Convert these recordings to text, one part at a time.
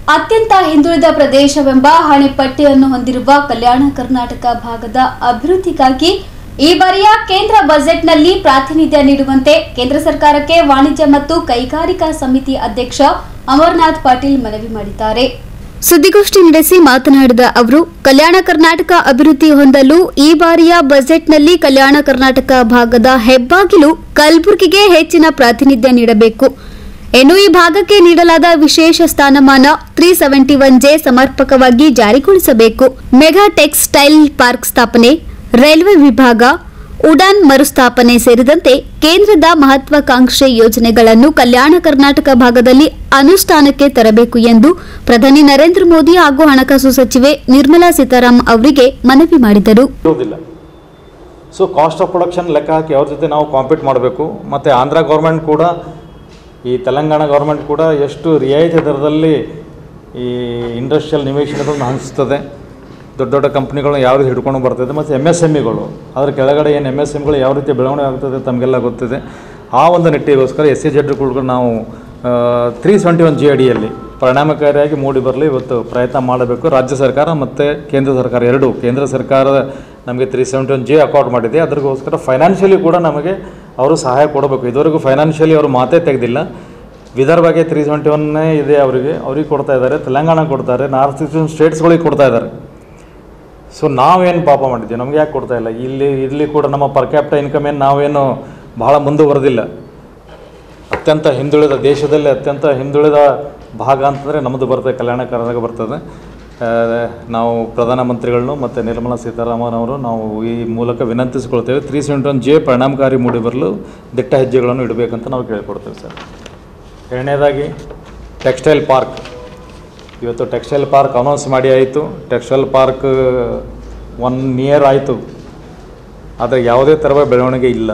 ಅತ್ಯಂತ ಹಿಂದುಳಿದ ಪ್ರದೇಶವೆಂಬ ಹಣೆಪಟ್ಟಿಯನ್ನು ಹೊಂದಿರುವ ಕಲ್ಯಾಣ ಕರ್ನಾಟಕ ಭಾಗದ ಅಭಿವೃದ್ಧಿಗಾಗಿ ಈ ಬಾರಿಯ ಕೇಂದ್ರ ಬಜೆಟ್ನಲ್ಲಿ ಪ್ರಾತಿನಿಧ್ಯ ನೀಡುವಂತೆ ಕೇಂದ್ರ ಸರ್ಕಾರಕ್ಕೆ ವಾಣಿಜ್ಯ ಮತ್ತು ಕೈಗಾರಿಕಾ ಸಮಿತಿ ಅಧ್ಯಕ್ಷ ಅಮರ್ನಾಥ್ ಪಾಟೀಲ್ ಮನವಿ ಮಾಡಿದ್ದಾರೆ ಸುದ್ದಿಗೋಷ್ಠಿ ನಡೆಸಿ ಮಾತನಾಡಿದ ಅವರು ಕಲ್ಯಾಣ ಕರ್ನಾಟಕ ಅಭಿವೃದ್ಧಿ ಹೊಂದಲು ಈ ಬಾರಿಯ ಬಜೆಟ್ನಲ್ಲಿ ಕಲ್ಯಾಣ ಕರ್ನಾಟಕ ಭಾಗದ ಹೆಬ್ಬಾಗಿಲು ಕಲಬುರಗಿಗೆ ಹೆಚ್ಚಿನ ಪ್ರಾತಿನಿಧ್ಯ ನೀಡಬೇಕು ಇನ್ನು ಈ ಭಾಗಕ್ಕೆ ನೀಡಲಾದ ವಿಶೇಷ ಸ್ಥಾನಮಾನ ತ್ರೀ ಸೆವೆಂಟಿ ಒನ್ ಜೆ ಸಮರ್ಪಕವಾಗಿ ಜಾರಿಗೊಳಿಸಬೇಕು ಮೆಗಾ ಟೆಕ್ಸ್ಟೈಲ್ ಪಾರ್ಕ್ ಸ್ಥಾಪನೆ ರೈಲ್ವೆ ವಿಭಾಗ ಉಡಾನ್ ಮರುಸ್ಥಾಪನೆ ಸೇರಿದಂತೆ ಕೇಂದ್ರದ ಮಹತ್ವಾಕಾಂಕ್ಷೆ ಯೋಜನೆಗಳನ್ನು ಕಲ್ಯಾಣ ಕರ್ನಾಟಕ ಭಾಗದಲ್ಲಿ ಅನುಷ್ಠಾನಕ್ಕೆ ತರಬೇಕು ಎಂದು ಪ್ರಧಾನಿ ನರೇಂದ್ರ ಮೋದಿ ಹಾಗೂ ಹಣಕಾಸು ಸಚಿವೆ ನಿರ್ಮಲಾ ಸೀತಾರಾಮನ್ ಅವರಿಗೆ ಮನವಿ ಮಾಡಿದರು ಇರೋದಿಲ್ಲ ಸೊ ಕಾಸ್ಟ್ ಆಫ್ ಪ್ರೊಡಕ್ಷನ್ ಲೆಕ್ಕ ಹಾಕಿ ಅವ್ರ ಜೊತೆ ನಾವು ಕಾಂಪೀಟ್ ಮಾಡಬೇಕು ಮತ್ತು ಆಂಧ್ರ ಗೌರ್ಮೆಂಟ್ ಕೂಡ ಈ ತೆಲಂಗಾಣ ಗೌರ್ಮೆಂಟ್ ಕೂಡ ಎಷ್ಟು ರಿಯಾಯಿತಿ ದರದಲ್ಲಿ ಈ ಇಂಡಸ್ಟ್ರಿಯಲ್ ನಿವೇಶನಗಳನ್ನು ಹಂಚ್ತದೆ ದೊಡ್ಡ ದೊಡ್ಡ ಕಂಪ್ನಿಗಳನ್ನ ಯಾವ ರೀತಿ ಹಿಡ್ಕೊಂಡು ಬರ್ತದೆ ಮತ್ತು ಎಮ್ ಎಸ್ ಎಮ್ ಇಗಳು ಅದ್ರ ಕೆಳಗಡೆ ಏನು ಎಮ್ ಎಸ್ ಎಮ್ಗಳು ಯಾವ ರೀತಿ ಬೆಳವಣಿಗೆ ಆಗ್ತದೆ ತಮಗೆಲ್ಲ ಗೊತ್ತಿದೆ ಆ ಒಂದು ನಿಟ್ಟಿಗೋಸ್ಕರ ಎಸ್ ಸಿ ಜೆಡ್ಗಳು ನಾವು ತ್ರೀ ಸೆವೆಂಟಿ ಒನ್ ಜಿ ಅಡಿಯಲ್ಲಿ ಪರಿಣಾಮಕಾರಿಯಾಗಿ ಮೂಡಿ ಬರಲಿ ಇವತ್ತು ಪ್ರಯತ್ನ ಮಾಡಬೇಕು ರಾಜ್ಯ ಸರ್ಕಾರ ಮತ್ತು ಕೇಂದ್ರ ಸರ್ಕಾರ ಎರಡೂ ಕೇಂದ್ರ ಸರ್ಕಾರ ನಮಗೆ three seventy one J account ಮಾಡಿದೆ ಅದಕ್ಕೋಸ್ಕರ ಫೈನಾನ್ಷಿಯಲಿ ಕೂಡ ನಮಗೆ ಅವರು ಸಹಾಯ ಕೊಡಬೇಕು ಇದುವರೆಗೂ ಫೈನಾನ್ಷಿಯಲಿ ಅವರು ಮಾತೇ ತೆಗೆದಿಲ್ಲ ವಿದರ್ಭಗೆ ತ್ರೀ ಸೆವೆಂಟಿ ಒನ್ನೇ ಇದೆ ಅವರಿಗೆ ಅವ್ರಿಗೆ ಕೊಡ್ತಾ ಇದ್ದಾರೆ ತೆಲಂಗಾಣ ಕೊಡ್ತಾರೆ ನಾರ್ತ್ ಈಸ್ಟರ್ನ್ ಸ್ಟೇಟ್ಸ್ಗಳಿಗೆ ಕೊಡ್ತಾ ಇದ್ದಾರೆ ಸೊ ನಾವೇನು ಪಾಪ ಮಾಡಿದ್ದೀವಿ ನಮ್ಗೆ ಯಾಕೆ ಕೊಡ್ತಾ ಇಲ್ಲ ಇಲ್ಲಿ ಇಲ್ಲಿ ಕೂಡ ನಮ್ಮ ಪರ್ ಕ್ಯಾಪಿಟ ಇನ್ಕಮ್ ಏನು ನಾವೇನು ಬಹಳ ಮುಂದುವರೆದಿಲ್ಲ ಅತ್ಯಂತ ಹಿಂದುಳಿದ ದೇಶದಲ್ಲಿ ಅತ್ಯಂತ ಹಿಂದುಳಿದ ಭಾಗ ಅಂತಂದರೆ ನಮ್ಮದು ಬರ್ತದೆ ಕಲ್ಯಾಣ ಕರ್ನಾಟಕ ಬರ್ತದೆ ಆ, ನಾವು ಪ್ರಧಾನಮಂತ್ರಿಗಳನ್ನು ಮತ್ತು ನಿರ್ಮಲಾ ಸೀತಾರಾಮನ್ ಅವರು ನಾವು ಈ ಮೂಲಕ ವಿನಂತಿಸಿಕೊಳ್ತೇವೆ ತ್ರೀ ಸೆವೆಂಟಿ ಒನ್ ಜೆ ಪರಿಣಾಮಕಾರಿ ಮೂಡಿ ಬರಲು ದಿಟ್ಟ ಹೆಜ್ಜೆಗಳನ್ನು ಇಡಬೇಕಂತ ನಾವು ಕೇಳ್ಕೊಡ್ತೇವೆ ಸರ್ ಎರಡನೇದಾಗಿ ಟೆಕ್ಸ್ಟೈಲ್ ಪಾರ್ಕ್ ಇವತ್ತು ಟೆಕ್ಸ್ಟೈಲ್ ಪಾರ್ಕ್ ಅನೌನ್ಸ್ ಮಾಡಿ ಆಯಿತು ಟೆಕ್ಸ್ಟೈಲ್ ಪಾರ್ಕ್ ಒನ್ ಇಯರ್ ಆಯಿತು ಆದರೆ ಯಾವುದೇ ಥರದ ಬೆಳವಣಿಗೆ ಇಲ್ಲ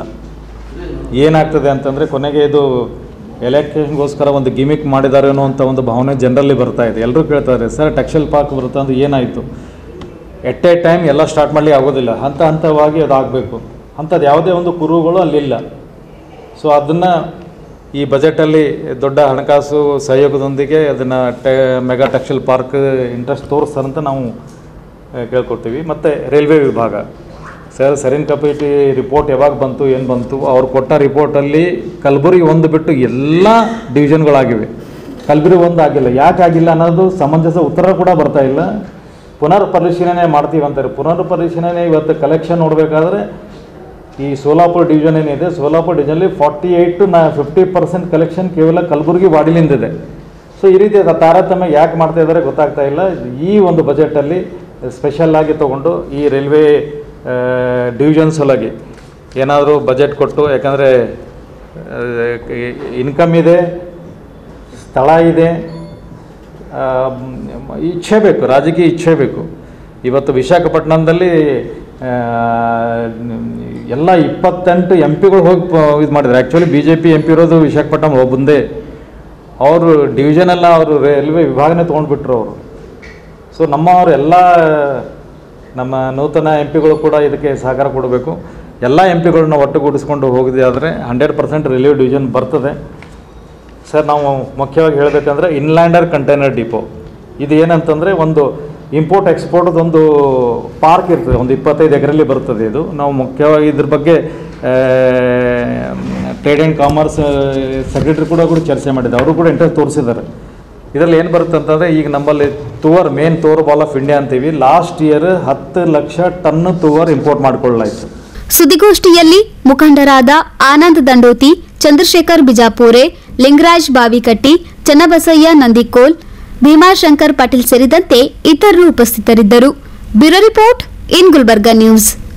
ಏನಾಗ್ತದೆ ಅಂತಂದರೆ ಕೊನೆಗೆ ಇದು ಎಲೆಕ್ಷನ್ಗೋಸ್ಕರ ಒಂದು ಗಿಮಿಕ್ ಮಾಡಿದಾರೇನೋ ಅಂತ ಒಂದು ಭಾವನೆ ಜನರಲ್ಲಿ ಬರ್ತಾ ಇದೆ ಎಲ್ಲರೂ ಕೇಳ್ತಾರೆ ಸರ್ ಟೆಕ್ಸ್ಟೈಲ್ ಪಾರ್ಕ್ ಬರುತ್ತೆ ಅಂದ್ರೆ ಏನಾಯಿತು ಎಟ್ ಎ ಟೈಮ್ ಎಲ್ಲ ಸ್ಟಾರ್ಟ್ ಮಾಡಲಿ ಆಗೋದಿಲ್ಲ ಹಂತ ಹಂತವಾಗಿ ಅದು ಆಗಬೇಕು ಅಂಥದ್ದು ಯಾವುದೇ ಒಂದು ಕುರುಗಳು ಅಲ್ಲಿಲ್ಲ ಸೊ ಅದನ್ನು ಈ ಬಜೆಟಲ್ಲಿ ದೊಡ್ಡ ಹಣಕಾಸು ಸಹಯೋಗದೊಂದಿಗೆ ಅದನ್ನು ಟೆ ಮೆಗಾ ಟೆಕ್ಸ್ಟೈಲ್ ಪಾರ್ಕ್ ಇಂಟ್ರೆಸ್ಟ್ ತೋರಿಸ್ತಾರಂತ ನಾವು ಆ, ಕೇಳ್ಕೊಡ್ತೀವಿ ಮತ್ತು ರೈಲ್ವೆ ವಿಭಾಗ ಸರ್ ಸರಿನ್ ಕಮಿಟಿ ರಿಪೋರ್ಟ್ ಯಾವಾಗ ಬಂತು ಏನು ಬಂತು ಅವ್ರು ಕೊಟ್ಟ ರಿಪೋರ್ಟಲ್ಲಿ ಕಲಬುರಗಿ ಒಂದು ಬಿಟ್ಟು ಎಲ್ಲ ಡಿವಿಷನ್ಗಳಾಗಿವೆ ಕಲಬುರಗಿ ಒಂದು ಆಗಿಲ್ಲ ಯಾಕೆ ಆಗಿಲ್ಲ ಅನ್ನೋದು ಸಮಂಜಸ ಉತ್ತರ ಕೂಡ ಬರ್ತಾ ಇಲ್ಲ ಪುನರ್ ಪರಿಶೀಲನೆ ಮಾಡ್ತೀವಿ ಅಂತಾರೆ ಪುನರ್ ಪರಿಶೀಲನೆ ಇವತ್ತು ಕಲೆಕ್ಷನ್ ನೋಡಬೇಕಾದ್ರೆ ಈ ಸೋಲಾಪುರ ಡಿವಿಷನ್ ಏನಿದೆ ಸೋಲಾಪುರ ಡಿವಿಷನಲ್ಲಿ ಫಾರ್ಟಿ ಏಯ್ಟ್ ಟು ನಾ ಫಿಫ್ಟಿ ಪರ್ಸೆಂಟ್ ಕಲೆಕ್ಷನ್ ಕೇವಲ ಕಲಬುರಗಿ ವಾಡಿಲಿಂದಿದೆ ಸೊ ಈ ರೀತಿ ತ- ತಾರತಮ್ಯ ಯಾಕೆ ಮಾಡ್ತಾ ಇದ್ದಾರೆ ಗೊತ್ತಾಗ್ತಾ ಇಲ್ಲ ಈ ಒಂದು ಬಜೆಟಲ್ಲಿ ಸ್ಪೆಷಲ್ ಆಗಿ ತೊಗೊಂಡು ಈ ರೈಲ್ವೆ ಡಿವಿಷನ್ ಸಲುವಾಗಿ ಏನಾದರೂ ಬಜೆಟ್ ಕೊಟ್ಟು ಯಾಕಂದರೆ ಇನ್ಕಮ್ ಇದೆ ಸ್ಥಳ ಇದೆ ಆ, ಮ್, ಇಚ್ಛೆ ಬೇಕು ರಾಜಕೀಯ ಇಚ್ಛೆ ಬೇಕು ಇವತ್ತು ವಿಶಾಖಪಟ್ಟಣದಲ್ಲಿ ಆ, ಎಲ್ಲ ಇಪ್ಪತ್ತೆಂಟು ಎಂ ಪಿಗಳು ಹೋಗಿ ಇದು ಮಾಡಿದ್ದಾರೆ actually B J P M P ಇರೋದು ವಿಶಾಖಪಟ್ಟಣಂ ಒಬ್ಬಂದೇ ಅವರು ಡಿವಿಷನ್ ಎಲ್ಲ ಅವರು ರೈಲ್ವೆ ವಿಭಾಗನೇ ತೊಗೊಂಡ್ಬಿಟ್ರು ಅವರು ಸೊ ನಮ್ಮವರು ಎಲ್ಲ ನಮ್ಮ ನೂತನ ಎಂ ಪಿಗಳು ಕೂಡ ಇದಕ್ಕೆ ಸಹಕಾರ ಕೊಡಬೇಕು ಎಲ್ಲ ಎಂ ಪಿಗಳನ್ನ ಒಟ್ಟುಗೂಡಿಸ್ಕೊಂಡು ಹೋಗಿದೆ ಆದರೆ ಹಂಡ್ರೆಡ್ ಪರ್ಸೆಂಟ್ ರೈಲ್ವೆ ಡಿವಿಷನ್ ಬರ್ತದೆ ಸರ್ ನಾವು ಮುಖ್ಯವಾಗಿ ಹೇಳಬೇಕಂದ್ರೆ ಇನ್ಲ್ಯಾಂಡರ್ ಕಂಟೈನರ್ ಡಿಪೋ ಇದು ಏನಂತಂದರೆ ಒಂದು ಇಂಪೋರ್ಟ್ ಎಕ್ಸ್ಪೋರ್ಟ್ದೊಂದು ಪಾರ್ಕ್ ಇರ್ತದೆ ಒಂದು ಇಪ್ಪತ್ತೈದು ಎಕರೆಯಲ್ಲಿ ಬರ್ತದೆ ಇದು ನಾವು ಮುಖ್ಯವಾಗಿ ಇದ್ರ ಬಗ್ಗೆ ಟ್ರೇಡ್ ಆ್ಯಂಡ್ ಕಾಮರ್ಸ್ ಸೆಕ್ರೆಟರಿ ಕೂಡ ಕೂಡ ಚರ್ಚೆ ಮಾಡಿದ್ದಾರೆ ಅವರು ಕೂಡ ಇಂಟ್ರೆಸ್ಟ್ ತೋರಿಸಿದ್ದಾರೆ ಇದರಲ್ಲಿ ಏನು ಬರುತ್ತೆ ಅಂತಂದರೆ ಈಗ ನಮ್ಮಲ್ಲಿ ತುವರ್ ಮೇನ್ ತೋರ್ ಬಾಲ್ ಆಫ್ ಇಂಡಿಯಾ ಅಂತೀವಿ ಲಾಸ್ಟ್ ಇಯರ್ ಹತ್ತು ಲಕ್ಷ ಟನ್ ತುವರ್ ಇಂಪೋರ್ಟ್ ಮಾಡಿಕೊಳ್ಳಾಯಿತು ಸುದ್ದಿಗೋಷ್ಠಿಯಲ್ಲಿ ಮುಖಂಡರಾದ ಆನಂದ್ ದಂಡೋತಿ ಚಂದ್ರಶೇಖರ್ ಬಿಜಾಪುರೆ ಲಿಂಗರಾಜ್ ಬಾವಿಕಟ್ಟಿ ಚನ್ನಬಸಯ್ಯ ನಂದಿಕೋಲ್ ಭೀಮಾಶಂಕರ್ ಪಾಟೀಲ್ ಸೇರಿದಂತೆ ಇತರರು ಉಪಸ್ಥಿತರಿದ್ದರು bureau report in Gulbarga news